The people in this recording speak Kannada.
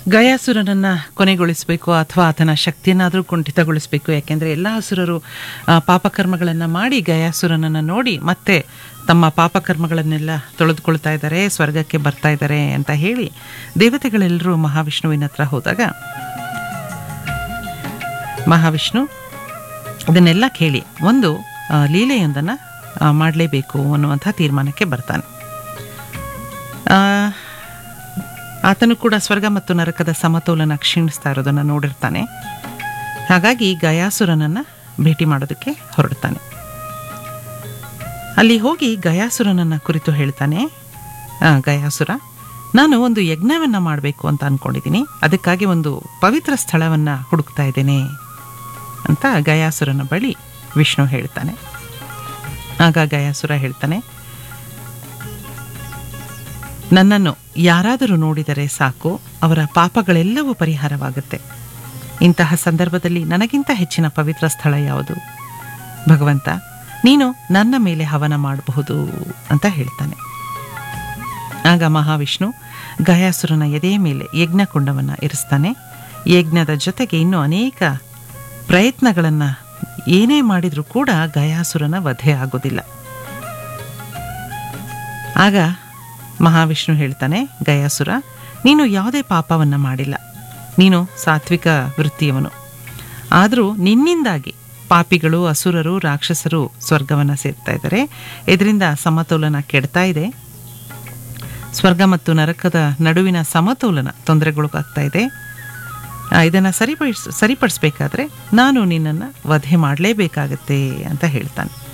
ಗಯಾಸುರನನ್ನ ಕೊನೆಗೊಳಿಸಬೇಕು ಅಥವಾ ಆತನ ಶಕ್ತಿಯನ್ನಾದರೂ ಕುಂಠಿತಗೊಳಿಸಬೇಕು ಯಾಕೆಂದರೆ ಎಲ್ಲ ಅಸುರರು ಆ, ಪಾಪಕರ್ಮಗಳನ್ನು ಮಾಡಿ ಗಯಾಸುರನನ್ನು ನೋಡಿ ಮತ್ತೆ ತಮ್ಮ ಪಾಪಕರ್ಮಗಳನ್ನೆಲ್ಲ ತೊಳೆದುಕೊಳ್ತಾ ಇದ್ದಾರೆ ಸ್ವರ್ಗಕ್ಕೆ ಬರ್ತಾ ಇದ್ದಾರೆ ಅಂತ ಹೇಳಿ ದೇವತೆಗಳೆಲ್ಲರೂ ಮಹಾವಿಷ್ಣುವಿನ ಹತ್ರ ಹೋದಾಗ ಮಹಾವಿಷ್ಣು ಇದನ್ನೆಲ್ಲ ಕೇಳಿ ಒಂದು ಆ, ಲೀಲೆಯೊಂದನ್ನು ಮಾಡಲೇಬೇಕು ಅನ್ನುವಂಥ ತೀರ್ಮಾನಕ್ಕೆ ಬರ್ತಾನೆ ಆ, ಆತನು ಕೂಡ ಸ್ವರ್ಗ ಮತ್ತು ನರಕದ ಸಮತೋಲನ ಕ್ಷೀಣಿಸ್ತಾ ಇರೋದನ್ನು ನೋಡಿರ್ತಾನೆ ಹಾಗಾಗಿ ಗಯಾಸುರನನ್ನು ಭೇಟಿ ಮಾಡೋದಕ್ಕೆ ಹೊರಡ್ತಾನೆ ಅಲ್ಲಿ ಹೋಗಿ ಗಯಾಸುರನನ್ನ ಕುರಿತು ಹೇಳ್ತಾನೆ ಆ, ಗಯಾಸುರ ನಾನು ಒಂದು ಯಜ್ಞವನ್ನು ಮಾಡಬೇಕು ಅಂತ ಅಂದ್ಕೊಂಡಿದ್ದೀನಿ ಅದಕ್ಕಾಗಿ ಒಂದು ಪವಿತ್ರ ಸ್ಥಳವನ್ನು ಹುಡುಕ್ತಾ ಇದ್ದೇನೆ ಅಂತ ಗಯಾಸುರನ ಬಳಿ ವಿಷ್ಣು ಹೇಳ್ತಾನೆ ಆಗ ಗಯಾಸುರ ಹೇಳ್ತಾನೆ ನನ್ನನ್ನು ಯಾರಾದರೂ ನೋಡಿದರೆ ಸಾಕು ಅವರ ಪಾಪಗಳೆಲ್ಲವೂ ಪರಿಹಾರವಾಗುತ್ತೆ ಇಂತಹ ಸಂದರ್ಭದಲ್ಲಿ ನನಗಿಂತ ಹೆಚ್ಚಿನ ಪವಿತ್ರ ಸ್ಥಳ ಯಾವುದು ಭಗವಂತ ನೀನು ನನ್ನ ಮೇಲೆ ಹವನ ಮಾಡಬಹುದು ಅಂತ ಹೇಳ್ತಾನೆ ಆಗ ಮಹಾವಿಷ್ಣು ಗಯಾಸುರನ ಎದೆಯ ಮೇಲೆ ಯಜ್ಞಕುಂಡವನ್ನು ಇರಿಸ್ತಾನೆ ಯಜ್ಞದ ಜೊತೆಗೆ ಇನ್ನೂ ಅನೇಕ ಪ್ರಯತ್ನಗಳನ್ನು ಏನೇ ಮಾಡಿದರೂ ಕೂಡ ಗಯಾಸುರನ ವಧೆ ಆಗೋದಿಲ್ಲ ಆಗ ಮಹಾವಿಷ್ಣು ಹೇಳ್ತಾನೆ ಗಯಾಸುರ ನೀನು ಯಾವುದೇ ಪಾಪವನ್ನು ಮಾಡಿಲ್ಲ ನೀನು ಸಾತ್ವಿಕ ವೃತ್ತಿಯವನು ಆದರೂ ನಿನ್ನಿಂದಾಗಿ ಪಾಪಿಗಳು ಅಸುರರು ರಾಕ್ಷಸರು ಸ್ವರ್ಗವನ್ನು ಸೇರ್ತಾ ಇದ್ದಾರೆ ಇದರಿಂದ ಸಮತೋಲನ ಕೆಡ್ತಾ ಇದೆ ಸ್ವರ್ಗ ಮತ್ತು ನರಕದ ನಡುವಿನ ಸಮತೋಲನ ತೊಂದರೆಗೊಳಗಾಗ್ತಾ ಇದೆ ಇದನ್ನು ಸರಿಪಡಿಸ್ ಸರಿಪಡಿಸ್ಬೇಕಾದ್ರೆ ನಾನು ನಿನ್ನನ್ನು ವಧೆ ಮಾಡಲೇಬೇಕಾಗತ್ತೆ ಅಂತ ಹೇಳ್ತಾನೆ